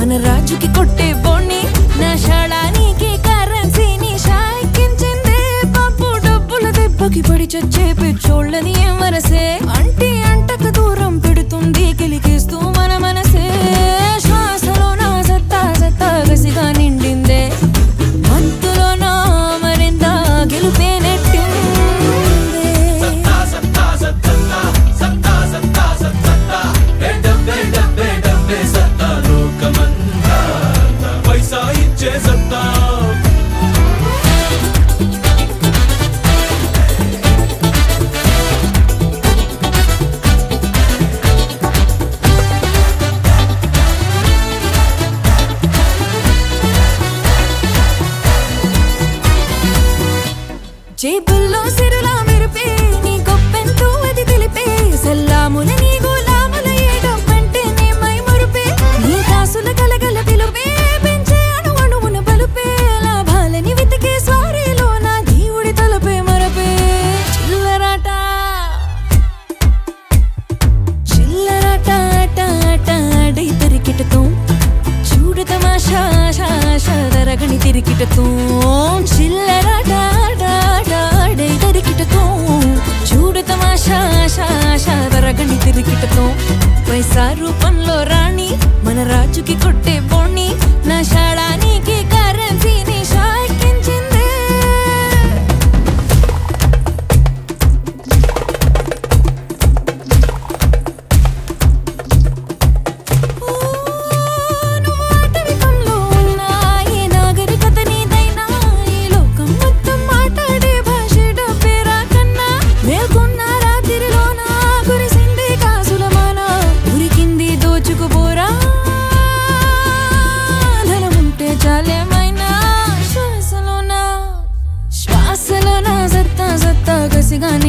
మన రాజుకి కొట్టే బోణి నా షాళానికి కరెన్సీని షాయికించింది పప్పు డబ్బుల దెబ్బకి పడి చచ్చే పిచ్చోళ్ళని ఏం వరసే అంటి అంటక దూరం పెడుతుంది కిలికిస్తూ మన మనసే శ్వాసలో నా సత్తా సత్తా గసిగా నిండిందే మత్తులో నా మరింత గెలుపే నెట్టిందే పైసా ఇచ్చే సత్తా జేబుల్లో సిరులా మెరిపే నీ గొప్పెంతో అది తెలిపే సల్లాముల నీ గులాముల ఏడమ్మంటే నీ మై మురిపే నీ కాసుల కలగల పిలుపే పెంచే అణు అణువున బలుపే లాభాలని వెతికే స్వారీలో నా దేవుడి తలపే మరపే చిల్లరాట చిల్లరాట ఆట ఆట ఆడై తరికిటతో చూడు తమాషా షా షా దరగని తిరికిటతో చిల్లరాట ఆట ఆట ఆడై తరికిటతో చూడు తమాషా షా షా దరగని తిరికిటతో పైసా రూపంలో రాణి మన రాజుకి కొట్టే బోణి నా షాళానికి కరెన్సీని షాకించిందే నువ్వు ఆటవికంలో ఉన్న ఏ నాగరికత నీదైనా ఈ లోకం మొత్తం మాట్లాడే భాష డబ్బేరా కన్నా మేల్కొన్న రాత్రిలోన కురిసింది కాసుల మాన ఉరికింది దోచుకుపోరా ధనముంటే చాలేమైనా శ్వాసలోన శ్వాసలోన సత్తా సత్తా కసిగా